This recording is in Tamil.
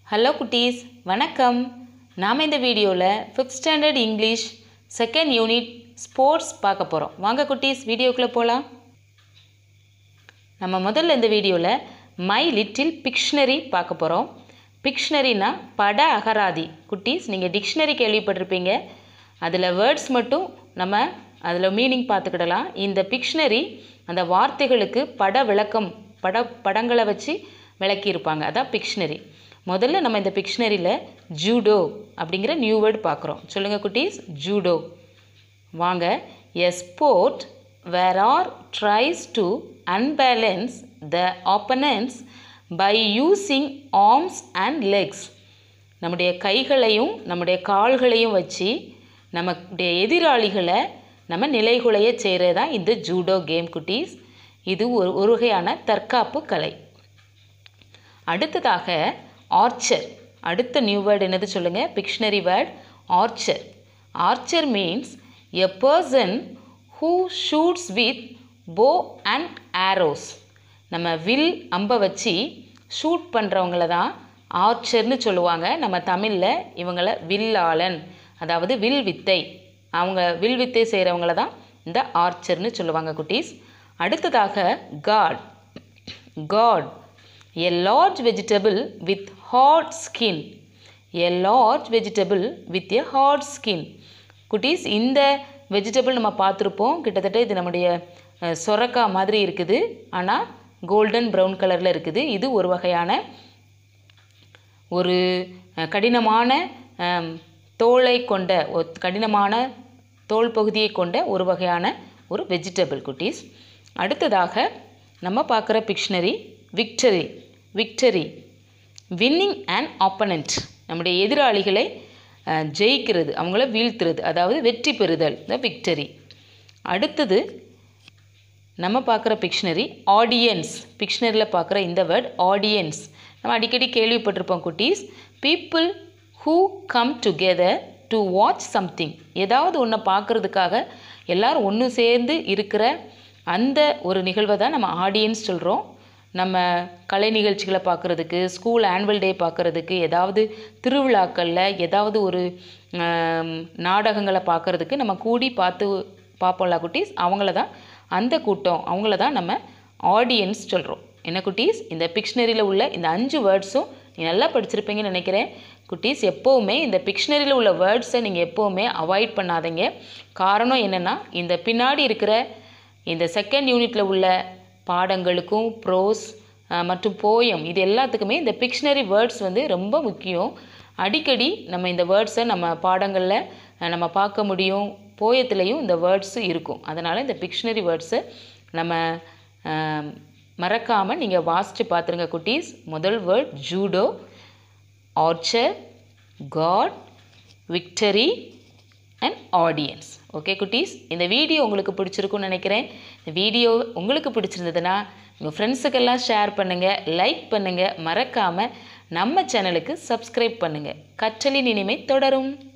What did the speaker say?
ஹலோ குட்டீஸ் வணக்கம் நாம் இந்த வீடியோவில் fifth standard English second unit sports பார்க்க போகிறோம் வாங்க குட்டீஸ் வீடியோக்குள்ளே போகலாம் நம்ம முதல்ல இந்த வீடியோவில் மை லிட்டில் பிக்ஷனரி பார்க்க போகிறோம் பிக்ஷனரினா பட அகராதி குட்டீஸ் நீங்கள் டிக்ஷனரி கேள்விப்பட்டிருப்பீங்க அதில் வேர்ட்ஸ் மட்டும் நம்ம அதில் மீனிங் பார்த்துக்கிடலாம் இந்த பிக்ஷனரி அந்த வார்த்தைகளுக்கு பட விளக்கம் பட படங்களை வச்சு விளக்கியிருப்பாங்க அதான் பிக்ஷனரி முதல்ல நம்ம இந்த பிக்ஷனரியில் ஜூடோ அப்படிங்கிற நியூ வேர்டு பார்க்குறோம் சொல்லுங்கள் குட்டீஸ் ஜூடோ வாங்க a sport where are tries to unbalance the opponents by using arms and legs நம்முடைய கைகளையும் நம்முடைய கால்களையும் வச்சு நம்முடைய எதிராளிகளை நம்ம நிலைகுலைய செய்கிறது தான் இந்த ஜூடோ கேம் குட்டீஸ் இது ஒரு ஒரு வகையான தற்காப்பு கலை அடுத்ததாக ஆர்ச்சர் அடுத்த நியூ வேர்டு என்னது சொல்லுங்கள் pictionary word archer archer means a person who shoots with bow and arrows நம்ம வில் அம்பை வச்சு ஷூட் பண்ணுறவங்கள தான் ஆர்ச்சர்னு சொல்லுவாங்க நம்ம தமிழில் இவங்கள வில்லாளன் அதாவது வில் வித்தை அவங்க வில் வித்தை செய்கிறவங்கள தான் இந்த ஆர்ச்சர்னு சொல்லுவாங்க குட்டீஸ் அடுத்ததாக gourd gourd a large vegetable with hard skin a large vegetable with a hard skin குட்டீஸ் இந்த வெஜிடபிள் நம்ம பார்த்துருப்போம் கிட்டத்தட்ட இது நம்முடைய அஹ், சொரக்காய் மாதிரி இருக்குது ஆனால் கோல்டன் ப்ரௌன் கலரில் இருக்குது இது ஒரு வகையான ஒரு அஹ், கடினமான அம், தோலை கொண்ட ஒரு கடினமான தோல் பகுதியை கொண்ட ஒரு வகையான ஒரு வெஜிடபிள் குட்டீஸ் அடுத்ததாக நம்ம பார்க்குற pictionary victory victory winning and opponent நம்முடைய எதிராளிகளை அஹ், ஜெயிக்கிறது அவங்கள வீழ்த்துறது அதாவது வெற்றி பெறுதல் த விக்டரி அடுத்தது நம்ம பார்க்குற பிக்ஷனரி ஆடியன்ஸ் பிக்ஷனரியில் பார்க்குற இந்த வேர்ட் ஆடியன்ஸ் நம்ம அடிக்கடி கேள்விப்பட்டிருப்போம் குட்டீஸ் people who come together to watch something ஏதாவது ஒன்றை பார்க்குறதுக்காக எல்லாரும் ஒன்று சேர்ந்து இருக்கிற அந்த ஒரு நிகழ்வை தான் நம்ம ஆடியன்ஸ் சொல்கிறோம் நம்ம கலை நிகழ்ச்சிகளை பார்க்குறதுக்கு ஸ்கூல் ஆனுவல் டே பார்க்குறதுக்கு ஏதாவது திருவிழாக்களில் ஏதாவது ஒரு ஆம், நாடகங்களை பார்க்குறதுக்கு நம்ம கூடி பார்த்து பார்ப்போம்ல குட்டீஸ் அவங்கள தான் அந்த கூட்டம் அவங்கள தான் நம்ம ஆடியன்ஸ் சொல்கிறோம் என்ன குட்டீஸ் இந்த பிக்ஷனரியில் உள்ள இந்த அஞ்சு வேர்ட்ஸும் நீங்கள் நல்லா படிச்சிருப்பீங்கன்னு நினைக்கிறேன் குட்டீஸ் எப்போவுமே இந்த பிக்ஷனரியில் உள்ள வேர்ட்ஸை நீங்கள் எப்போவுமே அவாய்ட் பண்ணாதீங்க காரணம் என்னென்னா இந்த பின்னாடி இருக்கிற இந்த செகண்ட் யூனிட்டில் உள்ள பாடங்களுக்கும் ப்ரோஸ் மற்றும் போயம் இது எல்லாத்துக்குமே இந்த பிக்ஷனரி வேர்ட்ஸ் வந்து ரொம்ப முக்கியம் அடிக்கடி நம்ம இந்த வேர்ட்ஸை நம்ம பாடங்களில் அஹ், நம்ம பார்க்க முடியும் போயத்துலேயும் இந்த வேர்ட்ஸு இருக்கும் அதனால் இந்த பிக்ஷனரி வேர்ட்ஸை நம்ம மறக்காமல் நீங்கள் வாசித்து பார்த்துருங்க குட்டீஸ் முதல் word judo archer gourd victory and audience okay குட்டீஸ் இந்த வீடியோ உங்களுக்கு பிடிச்சிருக்கும்னு நினைக்கிறேன் இந்த வீடியோ உங்களுக்கு பிடிச்சிருந்ததுன்னா உங்கள் ஃப்ரெண்ட்ஸுக்கெல்லாம் ஷேர் பண்ணுங்கள் லைக் பண்ணுங்கள் மறக்காமல் நம்ம சேனலுக்கு சப்ஸ்கிரைப் பண்ணுங்கள் கற்றலின் இனிமை தொடரும்